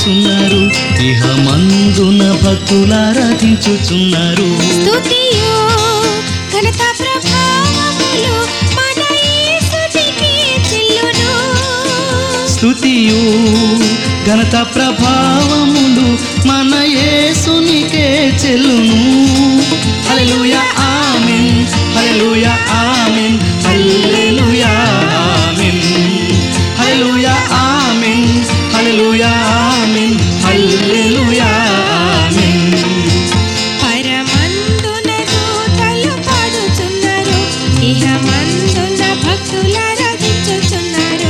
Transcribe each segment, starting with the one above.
పాడుచున్నారు ఇహ మందున భక్తులారాధించుచున్నారు స్తుతియు ఘనత ప్రభావములు మన యేసునికి చెల్లును స్తుతియు ఘనత ప్రభావములు మన యేసునికే చెల్లును హల్లెలూయా ఆమేన్ హల్లెలూయా ఆమేన్ హల్లెలూయా ఆమేన్ హల్లెలూయా ఆమేన్ హల్లెలూయా ఆమేన్ హల్లెలూయా ఆమేన్ పరమందున దూతలు పాడుచున్నారు ఇహమందున భక్తులారాధించుచున్నారు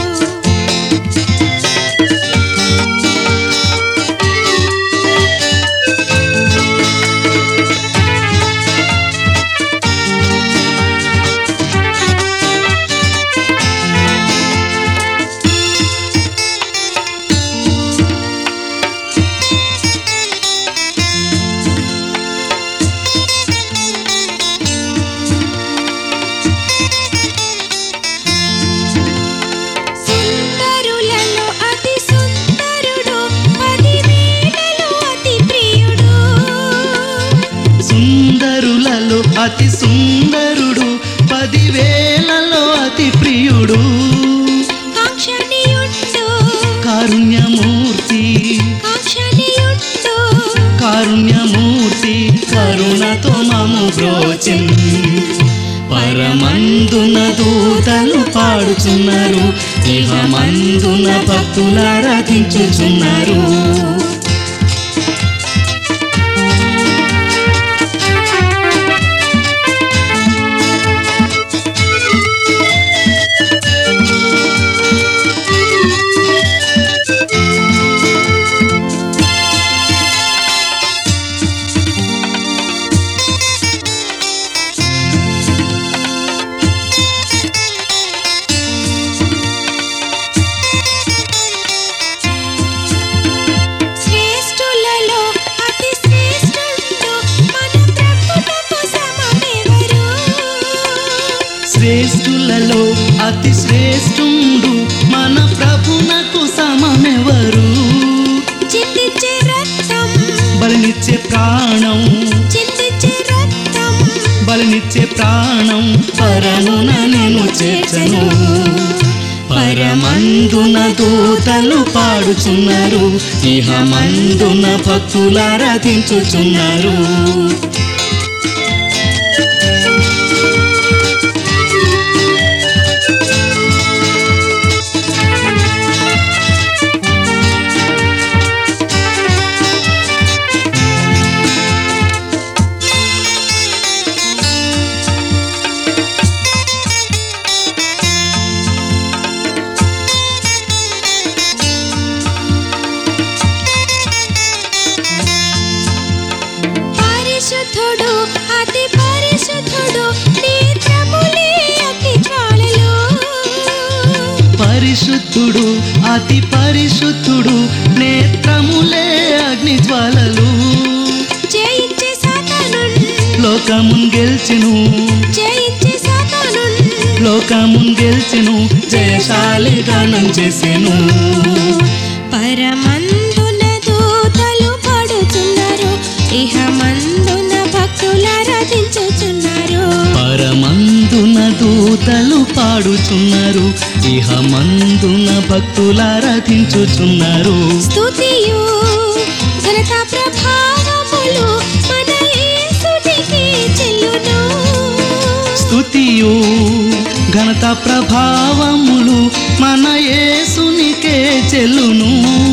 సుందరులలో అతి సుందరుడు పదివేలలో అతి ప్రియుడు సుందరులలో అతి సుందరుడు పదివేలలో అతి ప్రియుడు కాంక్షణీయుండు కారుణ్యమూర్తి కాంక్షణీయుండు కారుణ్యమూర్తి కరుణతో మము బ్రోచెన్ పరమందున దూతలు పాడుచున్నారు ఇహ మందున భక్తులారాధించుచున్నారు శ్రేష్ఠులలో అతి శ్రేష్ఠుడు మన ప్రభువుకు సమమెవరు శ్రేష్ఠులలో అతి శ్రేష్ఠుండు మన ప్రభునకు సమమెవరు చిందించే రక్తం బలినిచ్చే ప్రాణం చిందించే రక్తం బలినిచ్చే ప్రాణం పరమున నేను చేర్చను పరమందున దూతలు పాడుచున్నారు ఇహ మందున భక్తులారాధించుచున్నారు పరిశుద్ధుడు అతి పరిశుద్ధుడు నేత్రములే అగ్ని జ్వాలలు పరిశుద్ధుడు అతి పరిశుద్ధుడు నేత్రములే అగ్ని జ్వాలలు జయించే సాతానున్ లోకమున్ గెల్చెను జయించే సాతానున్ లోకమున్ గెల్చెను జయశాలి గానం చేసెను పరమందున దూతలు పాడుచున్నారు ఇహమందున భక్తులారాధించుచున్నారు పరమందున దూతలు పాడుచున్నారు ఇహ మందున భక్తులారాధించుచున్నారు స్తుతియు ఘనత ప్రభావములు మన యేసునికి చెల్లును స్తుతియు ఘనత ప్రభావములు మన యేసునికే చెల్లును